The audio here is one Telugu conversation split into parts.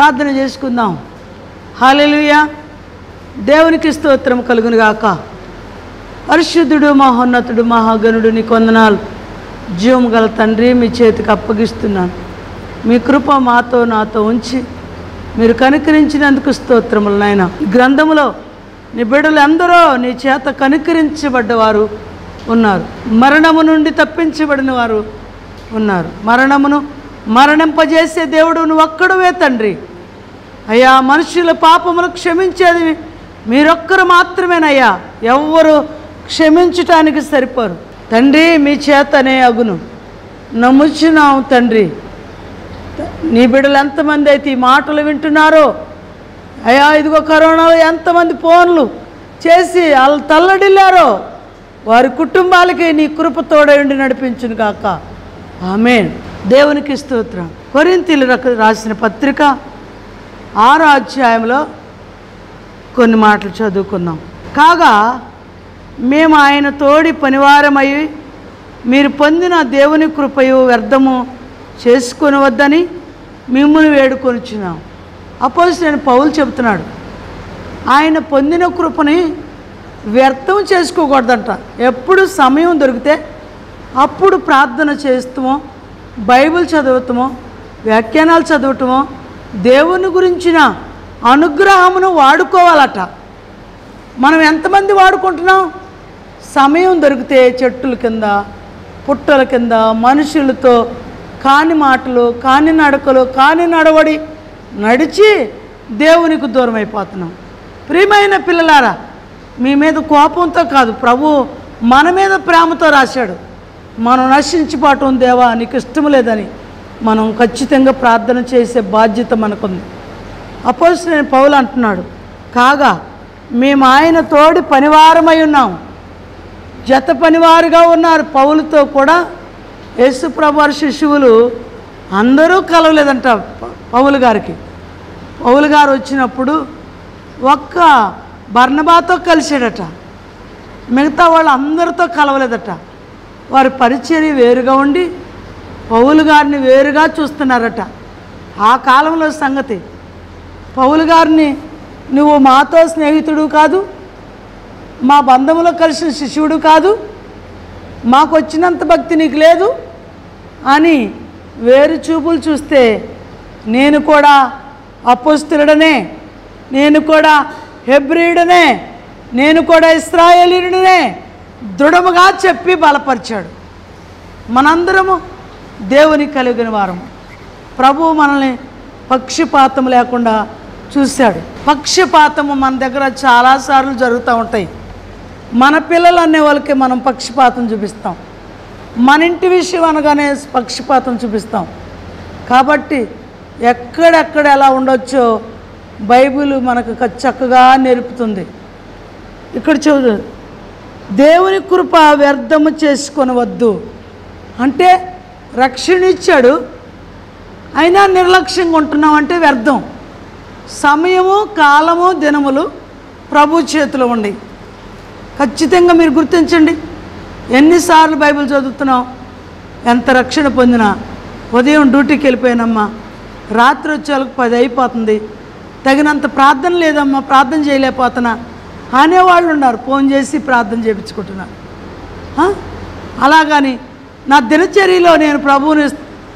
ప్రార్థన చేసుకుందాం హాలెలుయా దేవునికి స్తోత్రం కలుగును గాక పరిశుద్ధుడు మహోన్నతుడు మహాగణుడు నీ కొందనాలు జీవం గల తండ్రి మీ చేతికి అప్పగిస్తున్నాను మీ కృప మాతో నాతో ఉంచి మీరు కనుకరించినందుకు స్తోత్రములు నాయన ఈ గ్రంథములో నీ బిడ్డలు ఎందరో నీ చేత కనుకరించబడ్డవారు ఉన్నారు మరణము నుండి తప్పించబడిన వారు ఉన్నారు మరణమును మరణింపజేసే దేవుడు నువ్వు ఒక్కడవే తండ్రి అయ్యా మనుషుల పాపములు క్షమించేది మీరొక్కరు మాత్రమేనయ్యా ఎవ్వరు క్షమించటానికి సరిపోరు తండ్రి మీ చేతనే అగును నమ్ముచున్నాం తండ్రి నీ బిడ్డలు ఎంతమంది అయితే ఈ మాటలు వింటున్నారో అయ్యా ఇదిగో కరోనాలో ఎంతమంది ఫోన్లు చేసి వాళ్ళు తల్లడిల్లారో వారి కుటుంబాలకి నీ కృప తోడయుండి నడిపించును కాక ఆమె దేవునికి స్తోత్రం కొరింతీలు రక- రాసిన పత్రిక ఆరో అధ్యాయంలో కొన్ని మాటలు చదువుకుందాం కాగా మేము ఆయన తోడి పనివారమై మీరు పొందిన దేవుని కృపయు వ్యర్థము చేసుకొనవద్దని మిమ్మల్ని వేడుకొనిచున్నాం అపోజ్ నేను పౌలు చెబుతున్నాడు ఆయన పొందిన కృపని వ్యర్థం చేసుకోకూడదంట ఎప్పుడు సమయం దొరికితే అప్పుడు ప్రార్థన చేస్తామో బైబిల్ చదువుతామో వ్యాఖ్యానాలు చదవటమో దేవుని గురించిన అనుగ్రహమును వాడుకోవాలట మనం ఎంతమంది వాడుకుంటున్నాం సమయం దొరికితే చెట్టుల కింద పుట్టల కింద మనుషులతో కాని మాటలు కాని నడకలు కాని నడవడి నడిచి దేవునికి దూరం అయిపోతున్నాం ప్రియమైన పిల్లలారా మీ మీద కోపంతో కాదు ప్రభు మన మీద ప్రేమతో రాశాడు మనం నశించిపోవటం దేవా నీకు ఇష్టం లేదని మనం ఖచ్చితంగా ప్రార్థన చేసే బాధ్యత మనకుంది అపోజ్ నేను పౌలు అంటున్నాడు కాగా మేము ఆయన తోడి పనివారమై ఉన్నాం జత పనివారుగా ఉన్నారు పౌలుతో కూడా యేసుప్రభు వారి శిశువులు అందరూ కలవలేదంట ప- పౌలు గారికి పౌలు గారు వచ్చినప్పుడు ఒక్క బర్ణబాతో కలిసాడట మిగతా వాళ్ళు అందరితో కలవలేదట వారి పరిచర్య వేరుగా ఉండి పౌలు గారిని వేరుగా చూస్తున్నారట ఆ కాలంలో సంగతి పౌలు గారిని నువ్వు మాతో స్నేహితుడు కాదు మా బంధంలో కలిసిన శిష్యుడు కాదు మాకు వచ్చినంత భక్తి నీకు లేదు అని వేరు చూపులు చూస్తే నేను కూడా అపోస్తులుడనే నేను కూడా హెబ్రియుడనే నేను కూడా ఇస్రాయేలీయుడనే దృఢముగా చెప్పి బలపరిచాడు మనందరము దేవుని కలిగిన వారము ప్రభువు మనల్ని పక్షపాతం లేకుండా చూశాడు పక్షపాతము మన దగ్గర చాలాసార్లు జరుగుతూ ఉంటాయి మన పిల్లలు అనే వాళ్ళకి మనం పక్షపాతం చూపిస్తాం మన ఇంటి విషయం అనగానే పక్షపాతం చూపిస్తాం కాబట్టి ఎక్కడెక్కడ ఎలా ఉండొచ్చో బైబిల్ మనకు క- చక్కగా నేర్పుతుంది ఇక్కడ చదువు దేవుని కృప వ్యర్థము చేసుకొనవద్దు అంటే రక్షణ ఇచ్చాడు అయినా నిర్లక్ష్యంగా ఉంటున్నాం అంటే వ్యర్థం సమయము కాలము దినములు ప్రభు చేతిలో ఉన్నాయి ఖచ్చితంగా మీరు గుర్తించండి ఎన్నిసార్లు బైబిల్ చదువుతున్నాం ఎంత రక్షణ పొందినా ఉదయం డ్యూటీకి వెళ్ళిపోయానమ్మా రాత్రి వచ్చేవాళ్ళకి పది అయిపోతుంది తగినంత ప్రార్థన లేదమ్మా ప్రార్థన చేయలేకపోతున్నా అనేవాళ్ళు ఉన్నారు ఫోన్ చేసి ప్రార్థన చేయించుకుంటున్నారు ఆ? అలాగని నా దినచర్యలో నేను ప్రభువుని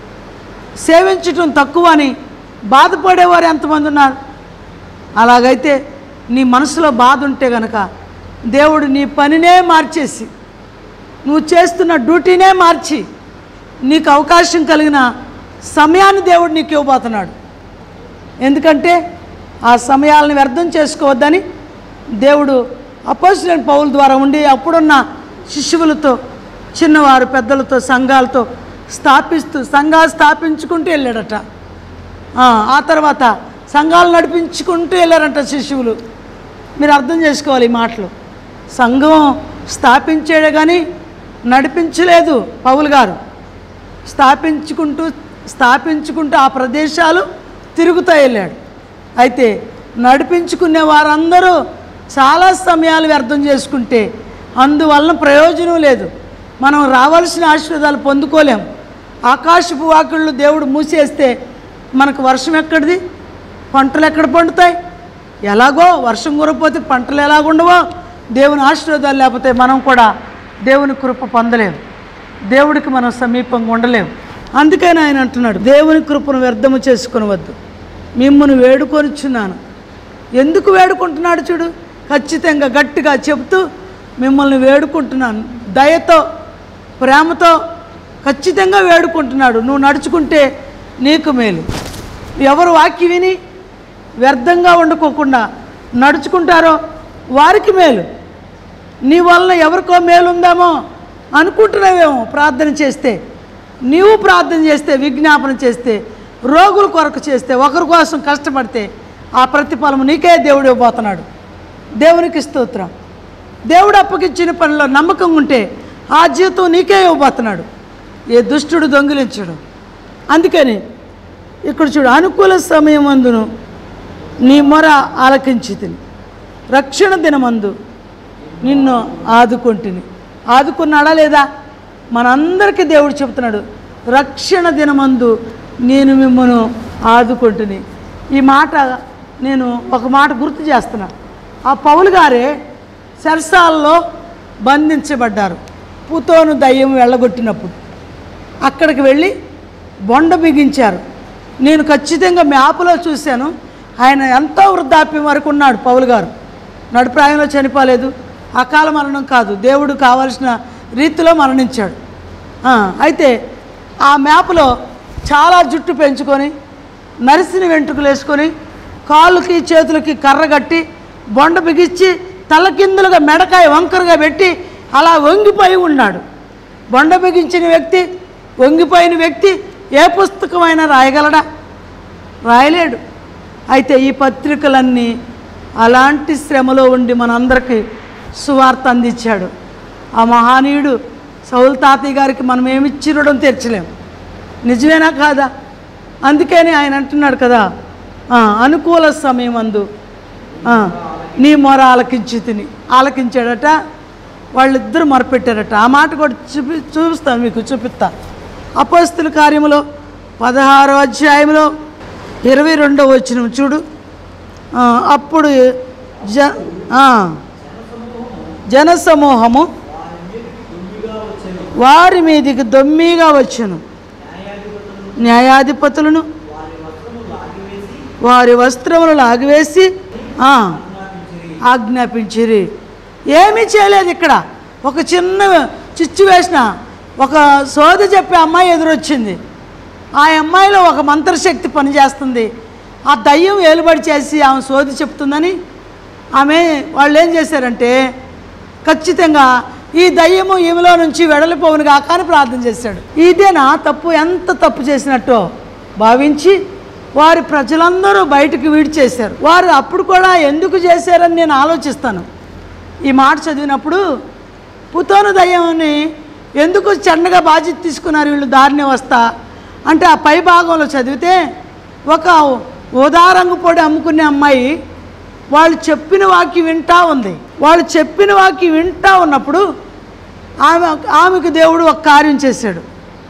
సేవించటం తక్కువ అని బాధపడేవారు ఎంతమంది ఉన్నారు అలాగైతే నీ మనసులో బాధ ఉంటే గనక దేవుడు నీ పనినే మార్చేసి నువ్వు చేస్తున్న డ్యూటీనే మార్చి నీకు అవకాశం కలిగిన సమయాన్ని దేవుడు నీకు ఇవ్వబోతున్నాడు ఎందుకంటే ఆ సమయాలను వ్యర్థం చేసుకోవద్దని దేవుడు అపోజిట్ పౌల ద్వారా ఉండి అప్పుడున్న శిష్యులతో చిన్నవారు పెద్దలతో సంఘాలతో స్థాపిస్తూ సంఘాలు స్థాపించుకుంటూ వెళ్ళాడట ఆ, ఆ తర్వాత సంఘాలు నడిపించుకుంటూ వెళ్ళారంట శిష్యులు మీరు అర్థం చేసుకోవాలి ఈ మాటలు సంఘం స్థాపించాడే కానీ నడిపించలేదు పౌలు గారు స్థాపించుకుంటూ స్థాపించుకుంటూ ఆ ప్రదేశాలు తిరుగుతూ వెళ్ళాడు అయితే నడిపించుకునే వారందరూ చాలా సమయాలు వ్యర్థం చేసుకుంటే అందువలన ప్రయోజనం లేదు మనం రావాల్సిన ఆశీర్వాదాలు పొందుకోలేం ఆకాశపు వాకిళ్ళు దేవుడు మూసేస్తే మనకు వర్షం ఎక్కడిది పంటలు ఎక్కడ పండుతాయి ఎలాగో వర్షం కురకపోతే పంటలు ఎలాగుండవో దేవుని ఆశీర్వాదాలు లేకపోతే మనం కూడా దేవుని కృప పొందలేము దేవుడికి మనం సమీపంగా ఉండలేము అందుకని ఆయన అంటున్నాడు దేవుని కృపను వ్యర్థము చేసుకునవద్దు మిమ్మల్ని వేడుకొనిచున్నాను ఎందుకు వేడుకుంటున్నాడు చూడు ఖచ్చితంగా గట్టిగా చెబుతూ మిమ్మల్ని వేడుకుంటున్నాను దయతో ప్రేమతో ఖచ్చితంగా వేడుకుంటున్నాడు నువ్వు నడుచుకుంటే నీకు మేలు ఎవరు వాక్య విని వ్యర్థంగా వండుకోకుండా నడుచుకుంటారో వారికి మేలు నీ వలన ఎవరికో మేలు ఉందామో అనుకుంటున్నావేమో ప్రార్థన చేస్తే నీవు ప్రార్థన చేస్తే విజ్ఞాపన చేస్తే రోగుల కొరకు చేస్తే ఒకరి కోసం కష్టపడితే ఆ ప్రతిఫలం నీకే దేవుడు ఇవ్వబోతున్నాడు దేవునికి స్తోత్రం దేవుడు అప్పగించిన పనిలో నమ్మకం ఉంటే ఆ జీవితం నీకే ఇవ్వబోతున్నాడు ఏ దుష్టుడు దొంగిలించడు అందుకని ఇక్కడ చూడు అనుకూల సమయం అందును నీ మొర ఆలకించి తిని రక్షణ దినమందు నిన్ను ఆదుకుంటుని ఆదుకున్నాడా లేదా మనందరికీ దేవుడు చెప్తున్నాడు రక్షణ దినమందు నేను మిమ్మల్ని ఆదుకుంటుని ఈ మాట నేను ఒక మాట గుర్తు చేస్తున్నా ఆ పౌలు గారే సరసాల్లో బంధించబడ్డారు పుతోను దయ్యం వెళ్ళగొట్టినప్పుడు అక్కడికి వెళ్ళి బొండ బిగించారు నేను ఖచ్చితంగా మ్యాప్లో చూశాను ఆయన ఎంతో వృద్ధాప్యం వరకు ఉన్నాడు పౌలు గారు నడుప్రాయంలో చనిపోలేదు అకాల మరణం కాదు దేవుడు కావలసిన రీతిలో మరణించాడు ఆ, అయితే ఆ మ్యాప్లో చాలా జుట్టు పెంచుకొని నరిసిన వెంట్రుకలు వేసుకొని కాళ్ళకి చేతులకి కర్ర కట్టి బొండ బిగించి తలకిందులుగా మెడకాయ వంకరగా పెట్టి అలా వంగిపోయి ఉన్నాడు బొండ బిగించిన వ్యక్తి వంగిపోయిన వ్యక్తి ఏ పుస్తకమైనా రాయగలడా రాయలేడు అయితే ఈ పత్రికలన్నీ అలాంటి శ్రమలో ఉండి మనందరికీ సువార్త అందించాడు ఆ మహానీయుడు సౌల్ తాతయ్య గారికి మనం ఏమి ఇచ్చిరడం తెచ్చలేము నిజమేనా కాదా అందుకని ఆయన అంటున్నాడు కదా ఆ, అనుకూల సమయం అందు ఆ, నీ మొర ఆలకించి తిని ఆలకించాడట వాళ్ళిద్దరు మొరపెట్టారట ఆ మాట కూడా చూపి చూపిస్తాను మీకు చూపిస్తా అపోస్తుల కార్యములో పదహారో అధ్యాయంలో ఇరవై రెండో వచ్చిన చూడు ఆ, అప్పుడు జ ఆ, జనసమూహము వారి మీదికి దొమ్మిగా వచ్చును న్యాయాధిపతులను వారి వస్త్రములు లాగివేసి ఆ, ఆజ్ఞాపించిరి ఏమీ చేయలేదు ఇక్కడ ఒక చిన్న చిచ్చు వేసిన ఒక సోద చెప్పే అమ్మాయి ఎదురొచ్చింది ఆ అమ్మాయిలో ఒక మంత్రశక్తి పనిచేస్తుంది ఆ దయ్యం ఏలుబడి చేసి ఆమె సోది చెప్తుందని ఆమె వాళ్ళు ఏం చేశారంటే ఖచ్చితంగా ఈ దయ్యము ఈమెలో నుంచి వెడలిపోవును కాక అని ప్రార్థన చేశాడు ఇదేనా తప్పు ఎంత తప్పు చేసినట్టో భావించి వారి ప్రజలందరూ బయటకు వీడ్చేశారు వారు అప్పుడు కూడా ఎందుకు చేశారని నేను ఆలోచిస్తాను ఈ మాట చదివినప్పుడు పుతోను దయ్యాన్ని ఎందుకు చెండగా బాధ్యత తీసుకున్నారు వీళ్ళు దారిని వస్తా అంటే ఆ పై భాగంలో చదివితే ఒక ఉదారంగు పొడి అమ్ముకునే అమ్మాయి వాళ్ళు చెప్పిన వాక్యం వింటా ఉంది వాళ్ళు చెప్పిన వాక్యం వింటా ఉన్నప్పుడు ఆమె ఆమెకు దేవుడు ఒక కార్యం చేశాడు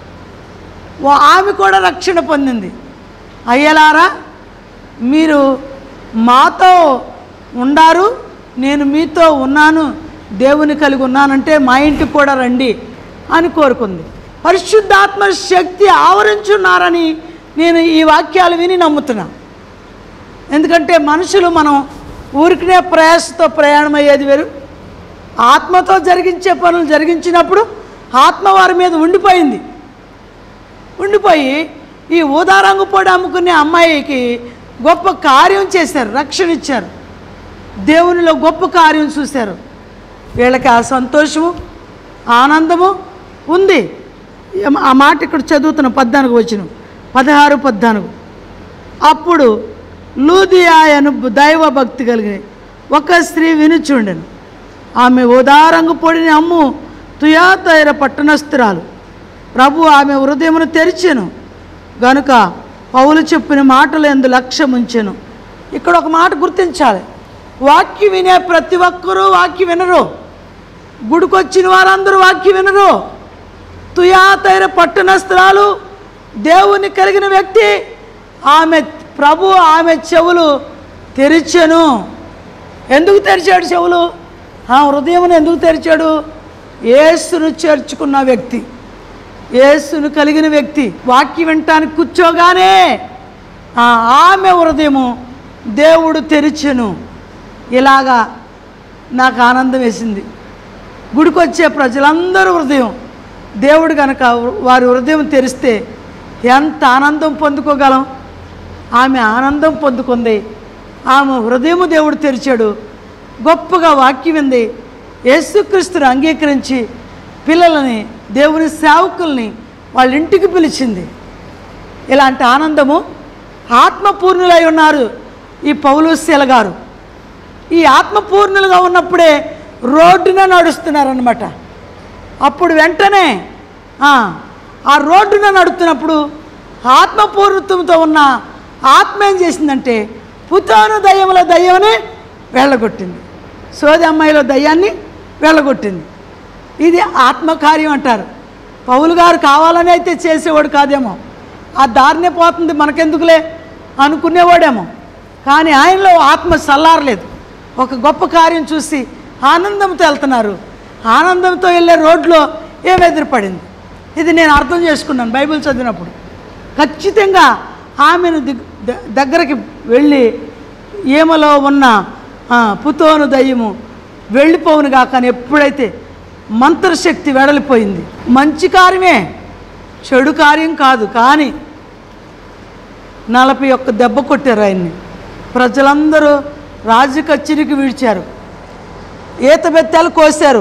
వా- ఆమె కూడా రక్షణ పొందింది అయ్యలారా మీరు మాతో ఉండారు నేను మీతో ఉన్నాను దేవుని కలిగి ఉన్నానంటే మా ఇంటికి కూడా రండి అని కోరుకుంది పరిశుద్ధాత్మ శక్తి ఆవరించున్నారని నేను ఈ వాక్యాలు విని నమ్ముతున్నా ఎందుకంటే మనుషులు మనం ఊరికినే ప్రయాసతో ప్రయాణం అయ్యేది వేరు ఆత్మతో జరిగించే పనులు జరిగించినప్పుడు ఆత్మ వారి మీద ఉండిపోయింది ఉండిపోయి ఈ ఊదారంగు పొడి అమ్ముకునే అమ్మాయికి గొప్ప కార్యం చేశారు రక్షణ ఇచ్చారు దేవునిలో గొప్ప కార్యం చూశారు వీళ్ళకి ఆ సంతోషము ఆనందము ఉంది ఏం- ఆ మాట ఇక్కడ చదువుతున్న పద్నాలుగు వచ్చిన పదహారు పద్నాలుగు అప్పుడు లూదియాయను దైవ భక్తి కలిగిన ఒక స్త్రీ వినుచుండెను ఆమె ఉదారంగు పొడిని అమ్ము తుయాతైర పట్టణస్థురాలు ప్రభు ఆమె హృదయమును తెరిచెను గనుక పౌలు చెప్పిన మాటలు ఎందు లక్ష్యం ఉంచెను ఇక్కడ ఒక మాట గుర్తించాలి వాక్యం వినే ప్రతి ఒక్కరూ వాక్యం వినరు గుడికొచ్చిన వారందరూ వాక్యం వినరు తుయాతైర పట్టణస్థురాలు దేవుని కలిగిన వ్యక్తి ఆమె ప్రభు ఆమె చెవులు తెరిచెను ఎందుకు తెరిచాడు చెవులు ఆ హృదయమును ఎందుకు తెరిచాడు యేసును చేర్చుకున్న వ్యక్తి యేసును కలిగిన వ్యక్తి వాక్యం వినటానికి కూర్చోగానే ఆ ఆమె హృదయము దేవుడు తెరిచెను ఇలాగా నాకు ఆనందం వేసింది గుడికి వచ్చే ప్రజలందరూ హృదయం దేవుడు కనుక వారి హృదయం తెరిస్తే ఎంత ఆనందం పొందుకోగలం ఆమె ఆనందం పొందుకుంది ఆమె హృదయము దేవుడు తెరిచాడు గొప్పగా వాక్యం వింది యేసుక్రీస్తుని అంగీకరించి పిల్లలని దేవుని సేవకుల్ని వాళ్ళ ఇంటికి పిలిచింది ఇలాంటి ఆనందము ఆత్మపూర్ణులై ఉన్నారు ఈ పౌలుశీల గారు ఈ ఆత్మపూర్ణులుగా ఉన్నప్పుడే రోడ్డున నడుస్తున్నారనమాట అప్పుడు వెంటనే ఆ, ఆ రోడ్డున నడుస్తున్నప్పుడు ఆత్మపూర్ణత్వంతో ఉన్న ఆత్మ ఏం చేసిందంటే పుతాను దయ్యముల దయ్యమని వెళ్ళగొట్టింది సోది అమ్మాయిలో దయ్యాన్ని వెళ్ళగొట్టింది ఇది ఆత్మకార్యం అంటారు పౌలు గారు కావాలని అయితే చేసేవాడు కాదేమో ఆ దారినే పోతుంది మనకెందుకులే అనుకునేవాడేమో కానీ ఆయనలో ఆత్మ సల్లారలేదు ఒక గొప్ప కార్యం చూసి ఆనందంతో వెళ్తున్నారు ఆనందంతో వెళ్ళే రోడ్లో ఏం ఎదురుపడింది ఇది నేను అర్థం చేసుకున్నాను బైబిల్ చదివినప్పుడు ఖచ్చితంగా ఆమెను దిగ్ ద- దగ్గరికి వెళ్ళి ఈమెలో ఉన్న ఆ, పుతోను దయ్యము వెళ్ళిపోవును కాక అని ఎప్పుడైతే మంత్రశక్తి వెడలిపోయింది మంచి కార్యమే చెడు కార్యం కాదు కానీ నలభై ఒక్క దెబ్బ కొట్టారు ఆయన్ని ప్రజలందరూ రాజు కచ్చిరికి విడిచారు ఈత బెత్తాలు కోసారు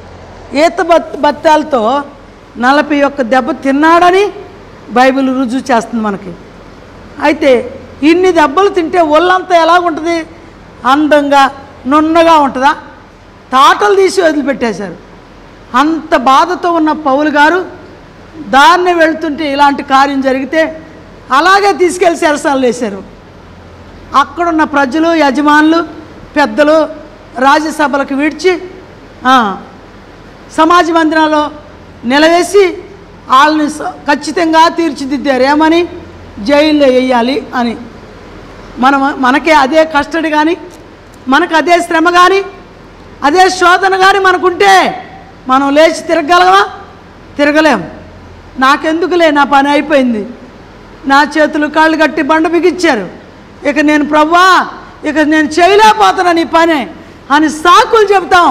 ఈత బత్ బత్తాలతో నలభై ఒక్క దెబ్బ తిన్నాడని బైబిల్ రుజువు చేస్తుంది మనకి అయితే ఇన్ని దెబ్బలు తింటే ఒళ్ళంతా ఎలా ఉంటుంది అందంగా నున్నగా ఉంటుందా తాటలు తీసి వదిలిపెట్టేశారు అంత బాధతో ఉన్న పౌలు గారు దారిని వెళ్తుంటే ఇలాంటి కార్యం జరిగితే అలాగే తీసుకెళ్ళి సెరసాలు వేశారు అక్కడున్న ప్రజలు యజమానులు పెద్దలు రాజ్యసభలకు విడిచి ఆ, సమాజ మందిరాల్లో నిలవేసి వాళ్ళని స- ఖచ్చితంగా తీర్చిదిద్దారు ఏమని జైల్లో వేయాలి అని మన మనకే అదే కస్టడీ కానీ మనకు అదే శ్రమ కానీ అదే శోధన కానీ మనకుంటే మనం లేచి తిరగలమా తిరగలేం నాకెందుకులే నా పని అయిపోయింది నా చేతులు కాళ్ళు కట్టి బండ బిగించారు ఇక నేను ప్రవ్వా ఇక నేను చేయలేకపోతున్నా నీ పని అని సాకులు చెప్తాం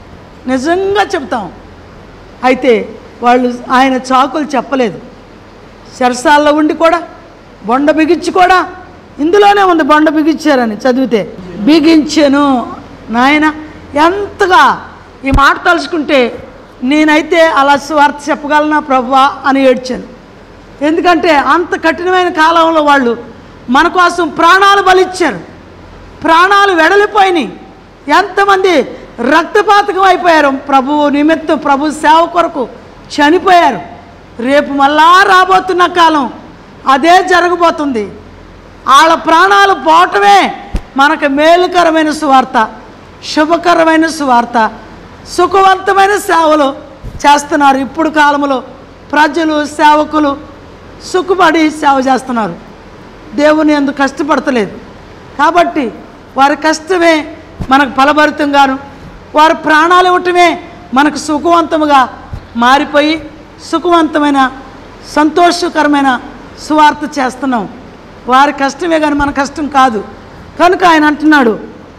నిజంగా చెప్తాం అయితే వాళ్ళు ఆయన చాకులు చెప్పలేదు సరసాల్లో ఉండి కూడా బొండ బిగించి కూడా ఇందులోనే ఉంది బొండ బిగించారని చదివితే బిగించెను నాయన ఎంతగా ఈ మాట తలుచుకుంటే నేనైతే అలా స్వార్థ చెప్పగలనా ప్రభువా అని ఏడ్చాను ఎందుకంటే అంత కఠినమైన కాలంలో వాళ్ళు మన కోసం ప్రాణాలు బలిచ్చారు ప్రాణాలు వెడలిపోయినాయి ఎంతమంది రక్తపాతకం అయిపోయారు ప్రభువు నిమిత్తం ప్రభు సేవ కొరకు చనిపోయారు రేపు మళ్ళా రాబోతున్న కాలం అదే జరగబోతుంది వాళ్ళ ప్రాణాలు పోవటమే మనకు మేలుకరమైన సువార్త శుభకరమైన సువార్త సుఖవంతమైన సేవలు చేస్తున్నారు ఇప్పుడు కాలంలో ప్రజలు సేవకులు సుఖపడి సేవ చేస్తున్నారు దేవుని ఎందుకు కష్టపడతలేదు కాబట్టి వారి కష్టమే మనకు ఫలభరితంగాను వారి ప్రాణాలు ఇవ్వటమే మనకు సుఖవంతముగా మారిపోయి సుఖవంతమైన సంతోషకరమైన సువార్త చేస్తున్నాం వారి కష్టమే కానీ మన కష్టం కాదు కనుక ఆయన అంటున్నాడు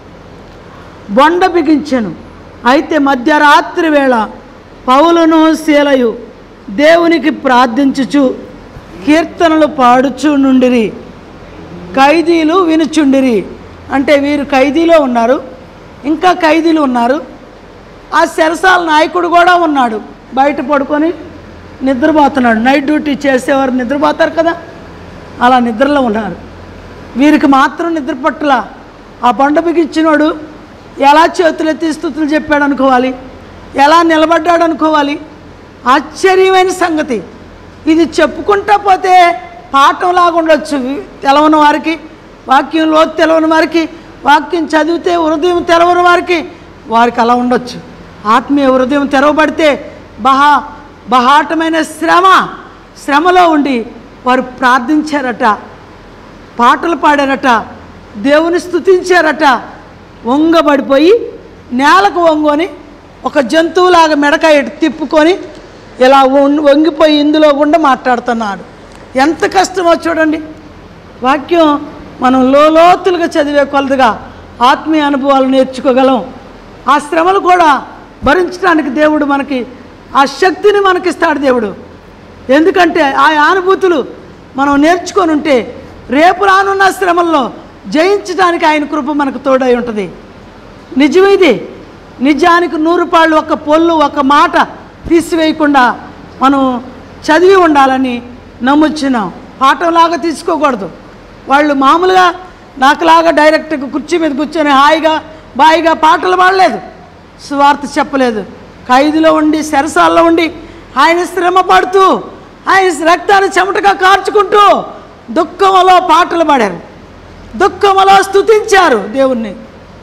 బొండ బిగించెను అయితే మధ్యరాత్రి వేళ పౌలును శీలయు దేవునికి ప్రార్థించుచు కీర్తనలు పాడుచు నుండిరి ఖైదీలు వినుచుండిరి అంటే వీరు ఖైదీలో ఉన్నారు ఇంకా ఖైదీలు ఉన్నారు ఆ సెరసాల నాయకుడు కూడా ఉన్నాడు బయట పడుకొని నిద్రపోతున్నాడు నైట్ డ్యూటీ చేసేవారు నిద్రపోతారు కదా అలా నిద్రలో ఉన్నారు వీరికి మాత్రం నిద్ర పట్టల ఆ బండ బిగించినోడు ఎలా చేతులెత్తి స్థుతులు చెప్పాడు అనుకోవాలి ఎలా నిలబడ్డాడు అనుకోవాలి ఆశ్చర్యమైన సంగతి ఇది చెప్పుకుంటా పోతే పాఠంలాగా ఉండొచ్చు తెలవని వారికి వాక్యం లోతు తెలవని వారికి వాక్యం చదివితే హృదయం తెలవని వారికి వారికి అలా ఉండొచ్చు ఆత్మీయ హృదయం తెరవబడితే బహా బహాటమైన శ్రమ శ్రమలో ఉండి వారు ప్రార్థించారట పాటలు పాడారట దేవుని స్తుతించారట వంగబడిపోయి నేలకు వంగొని ఒక జంతువులాగా మెడకాయ ఇటు తిప్పుకొని ఇలా వం- వంగిపోయి ఇందులో గుండా మాట్లాడుతున్నాడు ఎంత కష్టమో చూడండి వాక్యం మనం లోతులుగా చదివే కొలదుగా ఆత్మీయ అనుభవాలు నేర్చుకోగలం ఆ శ్రమలు కూడా భరించడానికి దేవుడు మనకి ఆ శక్తిని మనకిస్తాడు దేవుడు ఎందుకంటే ఆ అనుభూతులు మనం నేర్చుకొని ఉంటే రేపు రానున్న శ్రమల్లో జయించడానికి ఆయన కృప మనకు తోడై ఉంటుంది నిజం ఇది నిజానికి నూరు పాళ్ళు ఒక పొల్లు ఒక మాట తీసివేయకుండా మనం చదివి ఉండాలని నమ్ముచున్నాం పాఠంలాగా తీసుకోకూడదు వాళ్ళు మామూలుగా నాకులాగా డైరెక్ట్గా కుర్చీ మీద కూర్చొని హాయిగా బాయిగా పాటలు పాడలేదు సువార్త చెప్పలేదు ఖైదులో ఉండి సెరసాల్లో ఉండి ఆయన శ్రమ పడుతూ ఆయన రక్తాన్ని చెమటగా కార్చుకుంటూ దుఃఖంలో పాటలు పాడారు దుఃఖంలో స్తుతించారు దేవుణ్ణి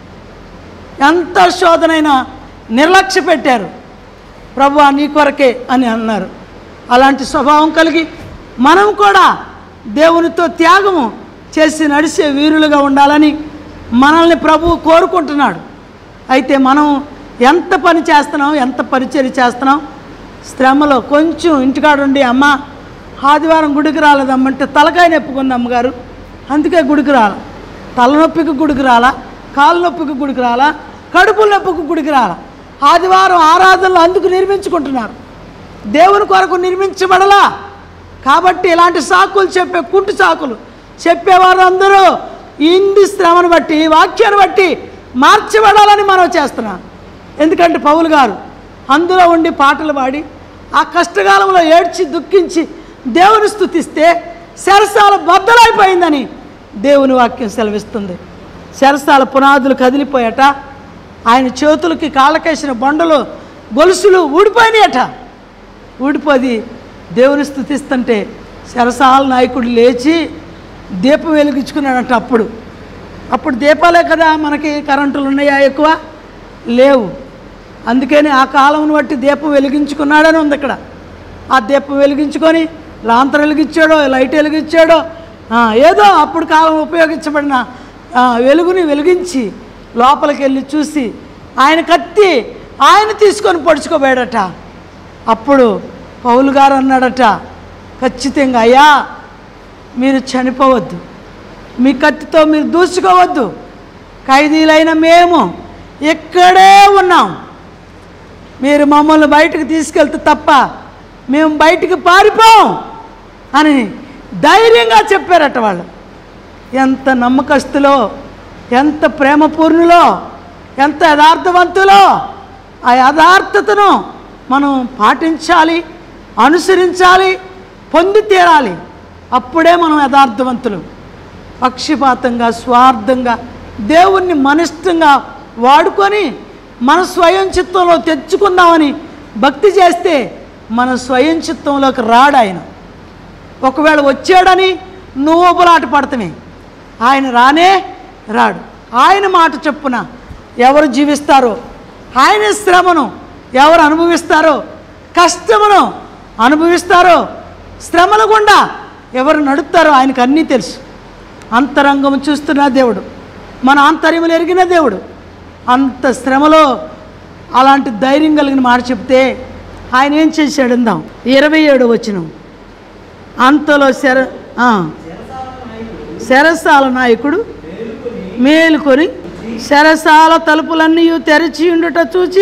ఎంత శోధనైనా నిర్లక్ష్య పెట్టారు ప్రభు నీ కొరకే అని అన్నారు అలాంటి స్వభావం కలిగి మనం కూడా దేవునితో త్యాగము చేసి నడిచే వీరులుగా ఉండాలని మనల్ని ప్రభువు కోరుకుంటున్నాడు అయితే మనం ఎంత పని చేస్తున్నాం ఎంత పరిచర్య చేస్తున్నాం శ్రమలో కొంచెం ఇంటికాడ ఉండి అమ్మ ఆదివారం గుడికి రాలేదమ్మంటే తలకాయ నొప్పుకుంది అమ్మగారు అందుకే గుడికి రాల తలనొప్పికి గుడికి రాలా కాలు నొప్పికి గుడికి రాలా కడుపు నొప్పికి గుడికి రాలా ఆదివారం ఆరాధనలు అందుకు నిర్మించుకుంటున్నారు దేవుని కొరకు నిర్మించబడలా కాబట్టి ఇలాంటి సాకులు చెప్పే కుంటు సాకులు చెప్పేవారు అందరూ ఇంది శ్రమను బట్టి వాక్యాన్ని బట్టి మార్చబడాలని మనం చేస్తున్నాం ఎందుకంటే పౌలు గారు అందులో ఉండి పాటలు పాడి ఆ కష్టకాలంలో ఏడ్చి దుఃఖించి దేవుని స్తుతిస్తే శరసాల బద్దలైపోయిందని దేవుని వాక్యం సెలవిస్తుంది శరసాల పునాదులు కదిలిపోయాట ఆయన చేతులకి కాళ్ళకేసిన బండలు గొలుసులు ఊడిపోయినాయట ఊడిపోది దేవుని స్థుతిస్తుంటే శరసాల నాయకుడు లేచి దీపం వెలిగించుకున్నాడంట అప్పుడు అప్పుడు దీపాలే కదా మనకి కరెంటులు ఉన్నాయా ఎక్కువ లేవు అందుకని ఆ కాలంను బట్టి దీపం వెలిగించుకున్నాడని ఉంది ఇక్కడ ఆ దీపం వెలిగించుకొని లాంతరం వెలిగించాడో లైట్ వెలిగించాడో ఆ, ఏదో అప్పుడు కాలం ఉపయోగించబడిన ఆ, వెలుగుని వెలిగించి లోపలికి వెళ్ళి చూసి ఆయన కత్తి ఆయన తీసుకొని పొడుచుకోబోయాడట అప్పుడు పౌలు గారు అన్నాడట ఖచ్చితంగా అయ్యా మీరు చనిపోవద్దు మీ కత్తితో మీరు దూసుకోవద్దు ఖైదీలైన మేము ఇక్కడే ఉన్నాం మీరు మమ్మల్ని బయటకు తీసుకెళ్తే తప్ప మేము బయటికి పారిపోం అని ధైర్యంగా చెప్పారట వాళ్ళు ఎంత నమ్మకస్తులో ఎంత ప్రేమపూర్ణులో ఎంత యథార్థవంతులో ఆ యథార్థతను మనం పాటించాలి అనుసరించాలి పొంది తీరాలి అప్పుడే మనం యథార్థవంతులు పక్షపాతంగా స్వార్థంగా దేవుణ్ణి మనిష్టంగా వాడుకొని మన స్వయం చిత్తంలో తెచ్చుకుందామని భక్తి చేస్తే మన స్వయం చిత్తంలోకి రాడు ఆయన ఒకవేళ వచ్చాడని నువ్వు ఊబలాట పడతామే ఆయన రానే రాడు ఆయన మాట చొప్పున ఎవరు జీవిస్తారో ఆయన శ్రమను ఎవరు అనుభవిస్తారో కష్టమును అనుభవిస్తారో శ్రమల గుండా ఎవరు నడుపుతారో ఆయనకు అన్నీ తెలుసు అంతరంగం చూస్తున్న దేవుడు మన ఆంతర్యములు ఎరిగిన దేవుడు అంత శ్రమలో అలాంటి ధైర్యం కలిగిన మాట చెప్తే ఆయన ఏం చేశాడు అందాం ఇరవై ఏడు వచ్చిన అంతలో శర ఆ. శరసాల నాయకుడు మేలుకొని శరసాల తలుపులన్నీ తెరిచి ఉండుట చూచి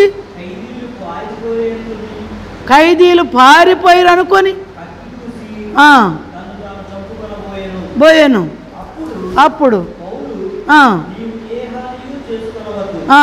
ఖైదీలు పారిపోయారు అనుకొని ఆ, పోయాను అప్పుడు ఆ, ఆ,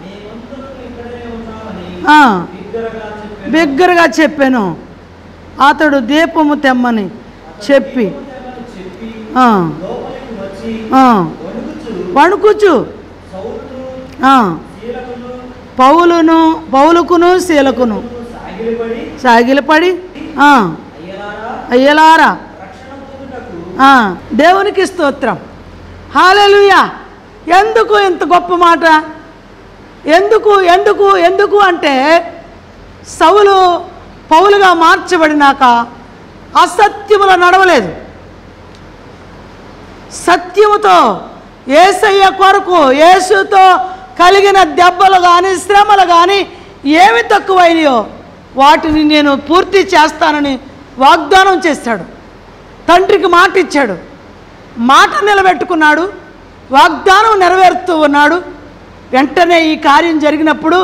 ఆ, బిగ్గరగా చెప్పాను అతడు దీపము తెమ్మని చెప్పి ఆ, ఆ, వణుకుచు ఆ, పౌలును పౌలుకును శీలకును సాగిలపడి ఆ, అయ్యలారా ఆ, దేవునికి స్తోత్రం హాలెలుయా ఎందుకు ఇంత గొప్ప మాట ఎందుకు ఎందుకు ఎందుకు అంటే సౌలు పౌలుగా మార్చబడినాక అసత్యములో నడవలేదు సత్యముతో ఏసయ్య కొరకు యేసుతో కలిగిన దెబ్బలు కానీ శ్రమలు కానీ ఏమి తక్కువైనయో వాటిని నేను పూర్తి చేస్తానని వాగ్దానం చేశాడు తండ్రికి మాట ఇచ్చాడు మాట నిలబెట్టుకున్నాడు వాగ్దానం నెరవేరుతూ ఉన్నాడు వెంటనే ఈ కార్యం జరిగినప్పుడు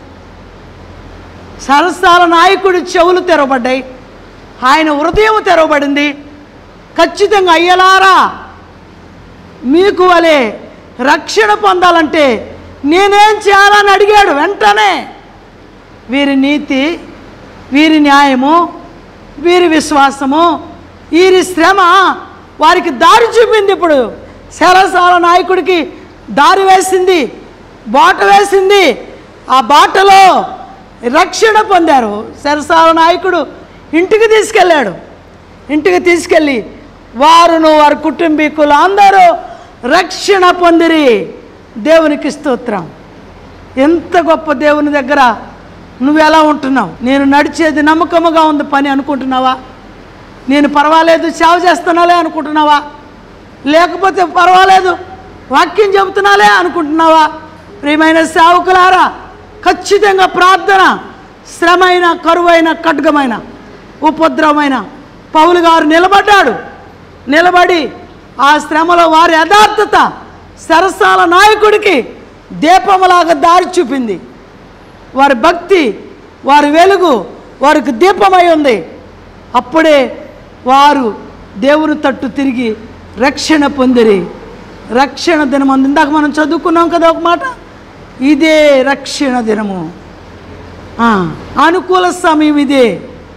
సరసాల నాయకుడి చెవులు తెరవబడ్డాయి ఆయన హృదయం తెరవబడింది ఖచ్చితంగా అయ్యలారా మీకు వలె రక్షణ పొందాలంటే నేనేం చేయాలని అడిగాడు వెంటనే వీరి నీతి వీరి న్యాయము వీరి విశ్వాసము వీరి శ్రమ వారికి దారి చూపింది ఇప్పుడు శరసాల నాయకుడికి దారి వేసింది బాట వేసింది ఆ బాటలో రక్షణ పొందారు శరసాల నాయకుడు ఇంటికి తీసుకెళ్ళాడు ఇంటికి తీసుకెళ్ళి వారును వారి కుటుంబీకులు అందరూ రక్షణ పొందిరి దేవునికి స్తోత్రం ఎంత గొప్ప దేవుని దగ్గర నువ్వు ఎలా ఉంటున్నావు నేను నడిచేది నమ్మకముగా ఉంది పని అనుకుంటున్నావా నేను పర్వాలేదు సేవ చేస్తున్నాలే అనుకుంటున్నావా లేకపోతే పర్వాలేదు వాక్యం చెబుతున్నాలే అనుకుంటున్నావా ప్రియమైన సేవకులారా ఖచ్చితంగా ప్రార్థన శ్రమైన కరువైన ఖడ్గమైన ఉపద్రవమైన పౌలు గారు నిలబడ్డాడు నిలబడి ఆ శ్రమలో వారి యథార్థత సరసాల నాయకుడికి దీపములాగా దారి చూపింది వారి భక్తి వారి వెలుగు వారికి దీపమై ఉంది అప్పుడే వారు దేవుని తట్టు తిరిగి రక్షణ పొందిరి రక్షణ దినం అందు ఇందాక మనం చదువుకున్నాం కదా ఒక మాట ఇదే రక్షణ దినము ఆ, అనుకూల సమయం ఇదే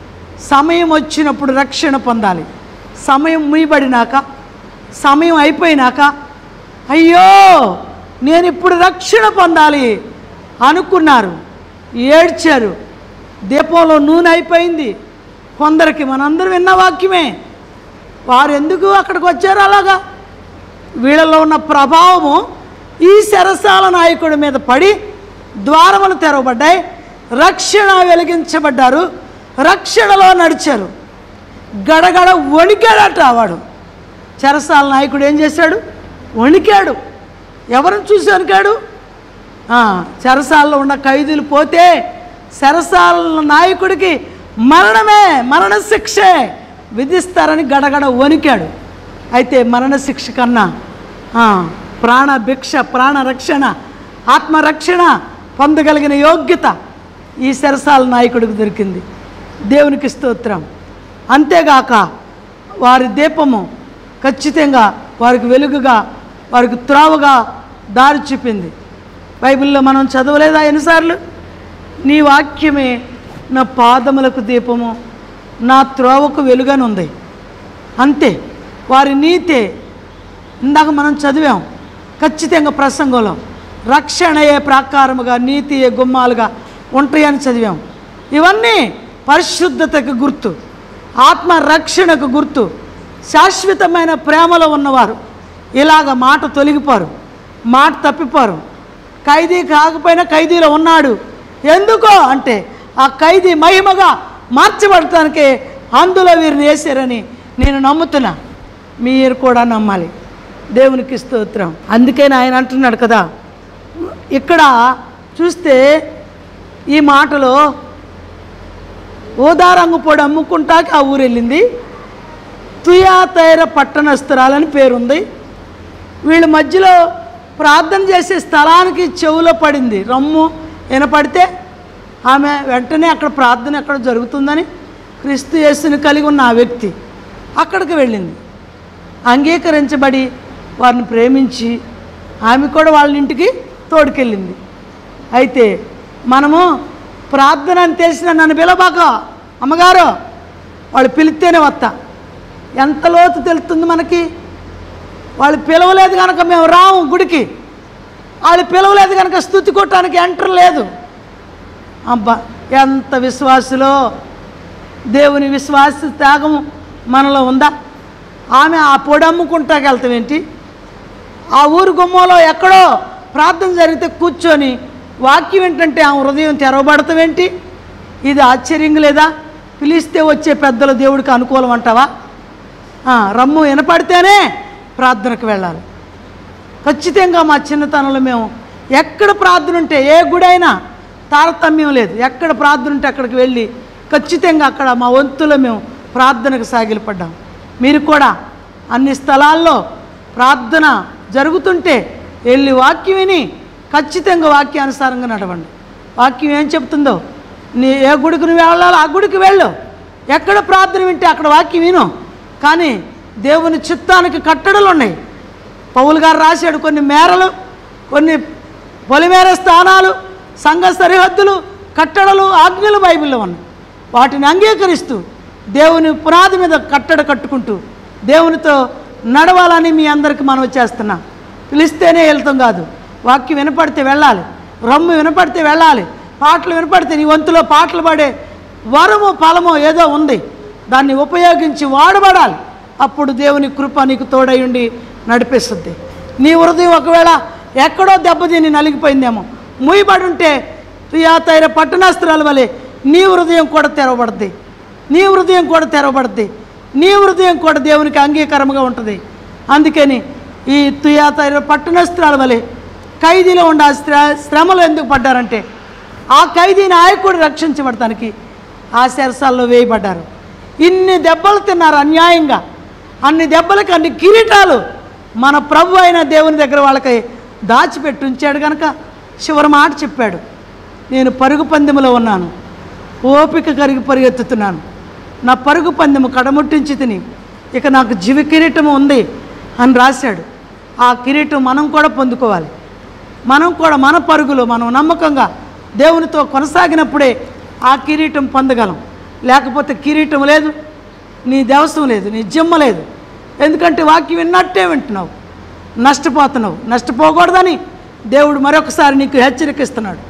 సమయం వచ్చినప్పుడు రక్షణ పొందాలి సమయం ముయ్యబడినాక సమయం అయిపోయినాక అయ్యో నేను ఇప్పుడు రక్షణ పొందాలి అనుకున్నారు ఏడ్చారు దీపంలో నూనె అయిపోయింది కొందరికి మనందరం విన్న వాక్యమే వారు ఎందుకు అక్కడికి వచ్చారు అలాగా వీళ్ళలో ఉన్న ప్రభావము ఈ శరసాల నాయకుడి మీద పడి ద్వారములు తెరవబడ్డాయి రక్షణ వెలిగించబడ్డారు రక్షణలో నడిచారు గడగడ వణికాడట వాడు చెరసాల నాయకుడు ఏం చేశాడు వణికాడు ఎవరిని చూసి వణికాడు ఆ, చెరసాలలో ఉన్న ఖైదీలు పోతే చెరసాల నాయకుడికి మరణమే మరణ శిక్షే విధిస్తారని గడగడ వణికాడు అయితే మరణ శిక్ష కన్నా ఆ, ప్రాణ భిక్ష ప్రాణ రక్షణ ఆత్మరక్షణ పొందగలిగిన యోగ్యత ఈ శరసాల నాయకుడికి దొరికింది దేవునికి స్తోత్రం అంతేగాక వారి దీపము ఖచ్చితంగా వారికి వెలుగుగా వారికి త్రోవగా దారి చూపింది బైబిల్లో మనం చదవలేదా ఎన్నిసార్లు నీ వాక్యమే నా పాదములకు దీపము నా త్రోవకు వెలుగనుంది అంతే వారి నీతే ఇందాక మనం చదివాం ఖచ్చితంగా ప్రసంగంలో రక్షణయే ప్రాకారముగా నీతియే గుమ్మాలుగా ఉంటాయని చదివాం ఇవన్నీ పరిశుద్ధతకు గుర్తు ఆత్మ రక్షణకు గుర్తు శాశ్వతమైన ప్రేమలో ఉన్నవారు ఇలాగ మాట తొలగిపోరు మాట తప్పిపోరు ఖైదీ కాకపోయినా ఖైదీలో ఉన్నాడు ఎందుకో అంటే ఆ ఖైదీ మహిమగా మార్చబడటానికి అందులో వీరిని వేసారని నేను నమ్ముతున్నా మీరు కూడా నమ్మాలి దేవునికి స్తోత్రం అందుకని ఆయన అంటున్నాడు కదా ఇక్కడ చూస్తే ఈ మాటలో ఓదారంగు పొడి అమ్ముకుంటాకి ఆ ఊరు వెళ్ళింది తుయాతైర పట్టణస్తురాలని పేరుంది వీళ్ళ మధ్యలో ప్రార్థన చేసే స్థలానికి చెవులో పడింది రమ్ము వినపడితే ఆమె వెంటనే అక్కడ ప్రార్థన ఎక్కడ జరుగుతుందని క్రీస్తు యేసుని కలిగి ఉన్న ఆ వ్యక్తి అక్కడికి వెళ్ళింది అంగీకరించబడి వారిని ప్రేమించి ఆమె కూడా వాళ్ళ ఇంటికి తోడుకెళ్ళింది అయితే మనము ప్రార్థన అని తెలిసిన నన్ను పిలబాక అమ్మగారు వాళ్ళు పిలిస్తేనే వస్తా ఎంత లోతు తెలుస్తుంది మనకి వాళ్ళు పిలవలేదు కనుక మేము రాము గుడికి వాళ్ళు పిలవలేదు కనుక స్థుతి కొట్టడానికి ఎంటర్ లేదు అబ్బా ఎంత విశ్వాసులో దేవుని విశ్వాస త్యాగం మనలో ఉందా ఆమె ఆ పొడి అమ్ముకుంటాకి వెళ్తాం ఏంటి ఆ ఊరు గుమ్మలో ఎక్కడో ప్రార్థన జరిగితే కూర్చొని వాక్యం ఏంటంటే ఆ హృదయం తెరవబడతాం ఏంటి ఇది ఆశ్చర్యంగా లేదా పిలిస్తే వచ్చే పెద్దలు దేవుడికి అనుకూలం అంటావా ఆ, రమ్ము వినపడితేనే ప్రార్థనకు వెళ్ళాలి ఖచ్చితంగా మా చిన్నతనంలో మేము ఎక్కడ ప్రార్థన ఉంటే ఏ గుడైనా తారతమ్యం లేదు ఎక్కడ ప్రార్థన ఉంటే అక్కడికి వెళ్ళి ఖచ్చితంగా అక్కడ మా వంతులో మేము ప్రార్థనకు సాగిలపడ్డాం మీరు కూడా అన్ని స్థలాల్లో ప్రార్థన జరుగుతుంటే వెళ్ళి వాక్యం విని ఖచ్చితంగా వాక్యానుసారంగా నడవండి వాక్యం ఏం చెప్తుందో నీ ఏ గుడికి నువ్వు వెళ్ళాలో ఆ గుడికి వెళ్ళు ఎక్కడ ప్రార్థన వింటే అక్కడ వాక్యం విను కానీ దేవుని చిత్తానికి కట్టడలు ఉన్నాయి పౌలు గారు రాశాడు కొన్ని మేరలు కొన్ని పొలిమేర స్థానాలు సంఘ సరిహద్దులు కట్టడలు ఆజ్ఞలు బైబిల్లో ఉన్నాయి వాటిని అంగీకరిస్తూ దేవుని పునాది మీద కట్టడ కట్టుకుంటూ దేవునితో నడవాలని మీ అందరికి మనం చేస్తున్నా పిలిస్తేనే వెళ్తాం కాదు వాక్యం వినపడితే వెళ్ళాలి రమ్ము వినపడితే వెళ్ళాలి పాటలు వినపడితే నీ వంతులో పాటలు పాడే వరము ఫలము ఏదో ఉంది దాన్ని ఉపయోగించి వాడబడాలి అప్పుడు దేవుని కృప నీకు తోడయుండి నడిపిస్తుంది నీ హృదయం ఒకవేళ ఎక్కడో దెబ్బతిని నలిగిపోయిందేమో ముయ్యబడి ఉంటే ప్రియాతైర పట్టణాస్త్రాల వలె నీ హృదయం కూడా తెరవబడుద్ది నీ హృదయం కూడా తెరవబడుద్ది నీ హృదయం కూడా దేవునికి అంగీకారంగా ఉంటుంది అందుకని ఈ తుయాతైర పట్టణస్త్రాల వలె ఖైదీలో ఉండే ఆ శ్ర శ్రమలు ఎందుకు పడ్డారంటే ఆ ఖైదీ నాయకుడు రక్షించబడటానికి ఆ శరసాల్లో వేయబడ్డారు ఇన్ని దెబ్బలు తిన్నారు అన్యాయంగా అన్ని దెబ్బలకి అన్ని కిరీటాలు మన ప్రభు అయిన దేవుని దగ్గర వాళ్ళకి దాచిపెట్టి ఉంచాడు కనుక చివరి మాట చెప్పాడు నేను పరుగు పందెములో ఉన్నాను ఓపిక కరిగి పరిగెత్తుతున్నాను నా పరుగు పందెము కడముట్టించి తిని ఇక నాకు జీవ కిరీటం ఉంది అని రాశాడు ఆ కిరీటం మనం కూడా పొందుకోవాలి మనం కూడా మన పరుగులో మనం నమ్మకంగా దేవునితో కొనసాగినప్పుడే ఆ కిరీటం పొందగలం లేకపోతే కిరీటం లేదు నీ దేవసం లేదు నీ జిమ్మ లేదు ఎందుకంటే వాక్యం విన్నట్టే వింటున్నావు నష్టపోతున్నావు నష్టపోకూడదని దేవుడు మరొకసారి నీకు హెచ్చరిక ఇస్తున్నాడు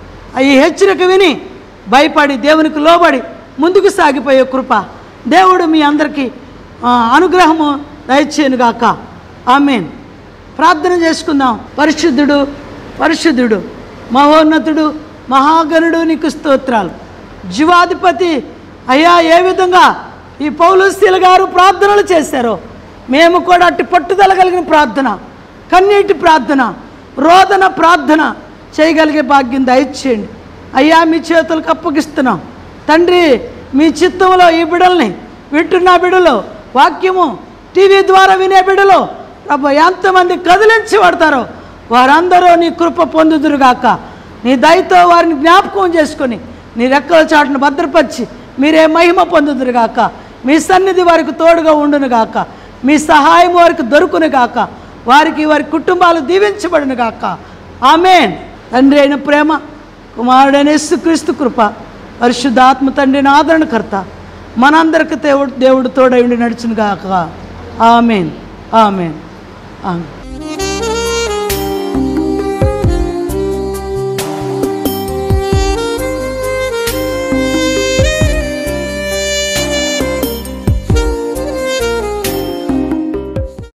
ఈ హెచ్చరిక విని భయపడి దేవునికి లోబడి ముందుకు సాగిపోయే కృప దేవుడు మీ అందరికీ ఆ, అనుగ్రహము దయచేయనుగాక ఆమెన్ ప్రార్థన చేసుకుందాం పరిశుద్ధుడు పరిశుద్ధుడు మహోన్నతుడు మహాగణుడు నీకు స్తోత్రాలు జీవాధిపతి అయ్యా ఏ విధంగా ఈ పౌలుశీల గారు ప్రార్థనలు చేశారో మేము కూడా అట్టి పట్టుదల కలిగిన ప్రార్థన కన్నీటి ప్రార్థన రోదన ప్రార్థన చేయగలిగే భాగ్యం దయచేయండి అయ్యా మీ చేతులకు అప్పగిస్తున్నాం తండ్రి మీ చిత్తంలో ఈ బిడల్ని వింటున్న బిడలో వాక్యము టీవీ ద్వారా వినే బిడలో ప్రభు ఎంతమంది కదిలించి పడతారో వారందరూ నీ కృప పొందుదురుగాక నీ దయతో వారిని జ్ఞాపకం చేసుకొని నీ రెక్కల చాటును భద్రపరిచి మీరే మహిమ పొందుదురుగాక మీ సన్నిధి వారికి తోడుగా ఉండునుగాక మీ సహాయం వారికి దొరుకునుగాక వారికి వారి కుటుంబాలు దీవించబడునుగాక ఆమెన్ తండ్రి అయిన ప్రేమ కుమారుడైన యేసుక్రీస్తు కృప పరిశుద్ధాత్మ తండ్రిని ఆదరణకర్త మనందరికి దేవుడు దేవుడు తోడై ఉండి నడుచునుగాక ఆమెన్ ఆమెన్ ఆమెన్